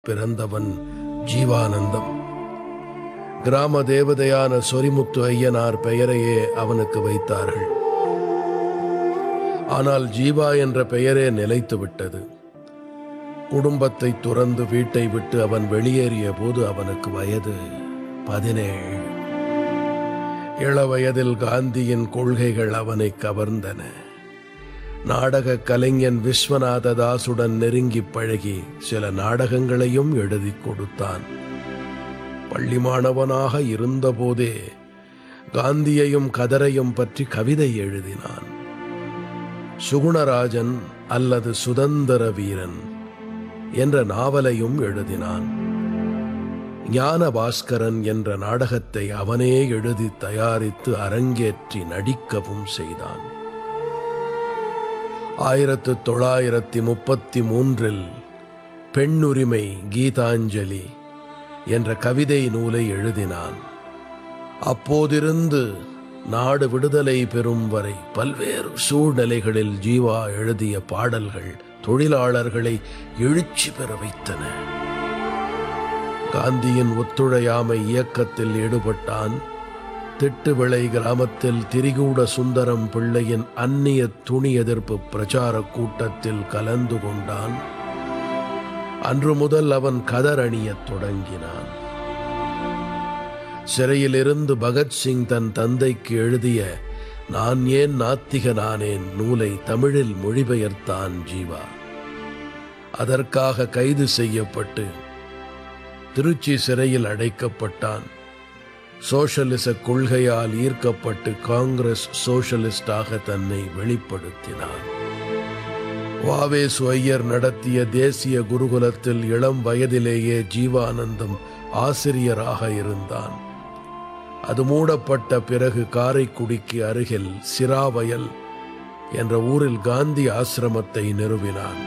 பிறந்தவன் ஜீவானந்தம் கிராம தேவதையான சொரிமுத்து ஐயனார் பெயரையே அவனுக்கு வைத்தார்கள் ஆனால் ஜீவா என்ற பெயரே நிலைத்து விட்டது குடும்பத்தை துறந்து வீட்டை விட்டு அவன் வெளியேறிய போது அவனுக்கு வயது பதினேழு இளவயதில் காந்தியின் கொள்கைகள் அவனை கவர்ந்தன நாடக கலைஞன் விஸ்வநாத தாசுடன் நெருங்கி பழகி சில நாடகங்களையும் எழுதி கொடுத்தான் பள்ளி மாணவனாக இருந்தபோதே காந்தியையும் கதரையும் பற்றி கவிதை எழுதினான் சுகுணராஜன் அல்லது சுதந்திர வீரன் என்ற நாவலையும் எழுதினான் ஞான பாஸ்கரன் என்ற நாடகத்தை அவனே எழுதி தயாரித்து அரங்கேற்றி நடிக்கவும் செய்தான் ஆயிரத்து தொள்ளாயிரத்தி முப்பத்தி மூன்றில் பெண்ணுரிமை கீதாஞ்சலி என்ற கவிதை நூலை எழுதினான் அப்போதிருந்து நாடு விடுதலை பெறும் வரை பல்வேறு சூழ்நிலைகளில் ஜீவா எழுதிய பாடல்கள் தொழிலாளர்களை எழுச்சி பெற வைத்தன காந்தியின் ஒத்துழையாமை இயக்கத்தில் ஈடுபட்டான் திட்டுவிளை கிராமத்தில் திரிகூட சுந்தரம் பிள்ளையின் அந்நிய துணி எதிர்ப்பு பிரச்சார கூட்டத்தில் கலந்து கொண்டான் அன்று முதல் அவன் கதர் அணியத் தொடங்கினான் சிறையிலிருந்து பகத்சிங் தன் தந்தைக்கு எழுதிய நான் ஏன் நாத்திகனானேன் நூலை தமிழில் மொழிபெயர்த்தான் ஜீவா அதற்காக கைது செய்யப்பட்டு திருச்சி சிறையில் அடைக்கப்பட்டான் சோஷலிச கொள்கையால் ஈர்க்கப்பட்டு காங்கிரஸ் சோஷலிஸ்டாக தன்னை வெளிப்படுத்தினான் வாவேசு ஐயர் நடத்திய தேசிய குருகுலத்தில் இளம் வயதிலேயே ஜீவானந்தம் ஆசிரியராக இருந்தான் அது மூடப்பட்ட பிறகு காரைக்குடிக்கு அருகில் சிராவயல் என்ற ஊரில் காந்தி ஆசிரமத்தை நிறுவினான்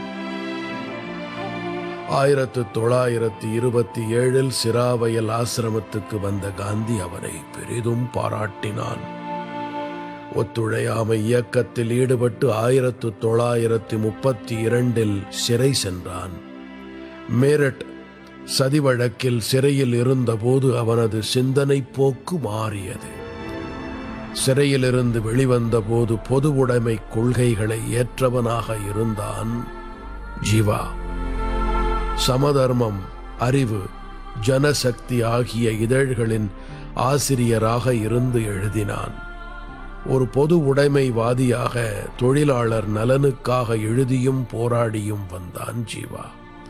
ஆயிரத்து தொள்ளாயிரத்தி இருபத்தி ஏழில் சிராவயல் ஆசிரமத்துக்கு வந்த காந்தி அவனை பெரிதும் பாராட்டினான் ஒத்துழையாமை இயக்கத்தில் ஈடுபட்டு ஆயிரத்து தொள்ளாயிரத்தி முப்பத்தி இரண்டில் சிறை சென்றான் மேரட் சதி வழக்கில் சிறையில் இருந்தபோது அவனது சிந்தனை போக்கு மாறியது சிறையிலிருந்து வெளிவந்த போது பொது உடைமை கொள்கைகளை ஏற்றவனாக இருந்தான் ஜீவா சமதர்மம் அறிவு ஜனசக்தி ஆகிய இதழ்களின் ஆசிரியராக இருந்து எழுதினான் ஒரு பொது உடைமைவாதியாக தொழிலாளர் நலனுக்காக எழுதியும் போராடியும் வந்தான் ஜீவா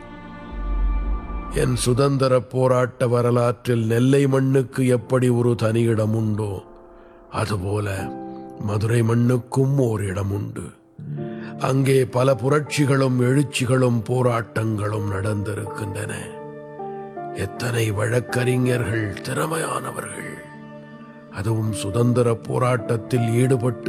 என் சுதந்திர போராட்ட வரலாற்றில் நெல்லை மண்ணுக்கு எப்படி ஒரு தனியிடம் உண்டோ அதுபோல மதுரை மண்ணுக்கும் ஓர் இடம் உண்டு அங்கே பல புரட்சிகளும் எழுச்சிகளும் போராட்டங்களும் நடந்திருக்கின்றன எத்தனை வழக்கறிஞர்கள் திறமையானவர்கள் அதுவும் சுதந்திர போராட்டத்தில் ஈடுபட்டு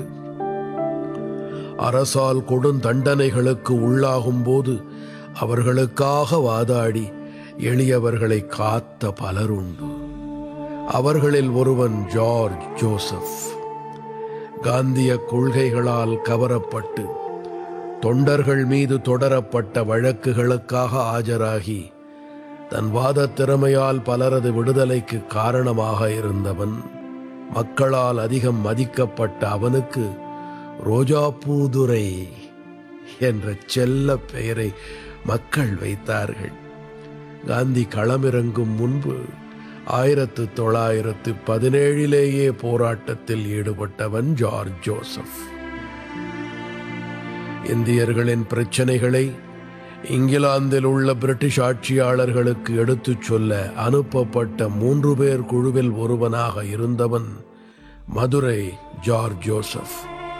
அரசால் கொடுந்தண்டனைகளுக்கு உள்ளாகும் போது அவர்களுக்காக வாதாடி எளியவர்களை காத்த பலருண்டு அவர்களில் ஒருவன் ஜார்ஜ் ஜோசப் காந்திய கொள்கைகளால் கவரப்பட்டு தொண்டர்கள் மீது தொடரப்பட்ட வழக்குகளுக்காக ஆஜராகி தன் வாத திறமையால் பலரது விடுதலைக்கு காரணமாக இருந்தவன் மக்களால் அதிகம் மதிக்கப்பட்ட அவனுக்கு ரோஜாப்பூதுரை என்ற செல்ல பெயரை மக்கள் வைத்தார்கள் காந்தி களமிறங்கும் முன்பு ஆயிரத்து தொள்ளாயிரத்து பதினேழிலேயே போராட்டத்தில் ஈடுபட்டவன் ஜார்ஜ் ஜோசப் இந்தியர்களின் பிரச்சனைகளை இங்கிலாந்தில் உள்ள பிரிட்டிஷ் ஆட்சியாளர்களுக்கு எடுத்துச் சொல்ல அனுப்பப்பட்ட மூன்று பேர் குழுவில் ஒருவனாக இருந்தவன் Madurai George Joseph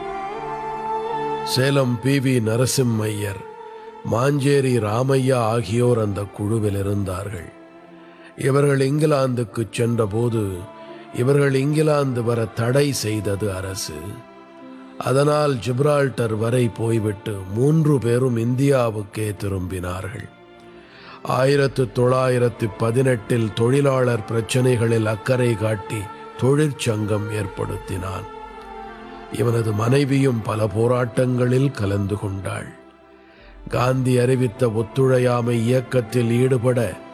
Salem P V Narasimhaiyar Mancheri Ramaiah ஆகியோர் அந்த குழுவில் இருந்தார்கள் இவர்கள் இங்கிலாந்துக்கு சென்றபோது இவர்கள் இங்கிலாந்து வர தடை செய்தது அரசு அதனால் ஜிப்ரால்டர் வரை போய்விட்டு மூன்று பேரும் இந்தியாவுக்கே திரும்பினார்கள் ஆயிரத்து தொள்ளாயிரத்து பதினெட்டில் தொழிலாளர் பிரச்சனைகளில் அக்கறை காட்டி தொழிற்சங்கம் ஏற்படுத்தினான் இவனது மனைவியும் பல போராட்டங்களில் கலந்து கொண்டாள் காந்தி அறிவித்த ஒத்துழையாமை இயக்கத்தில் ஈடுபட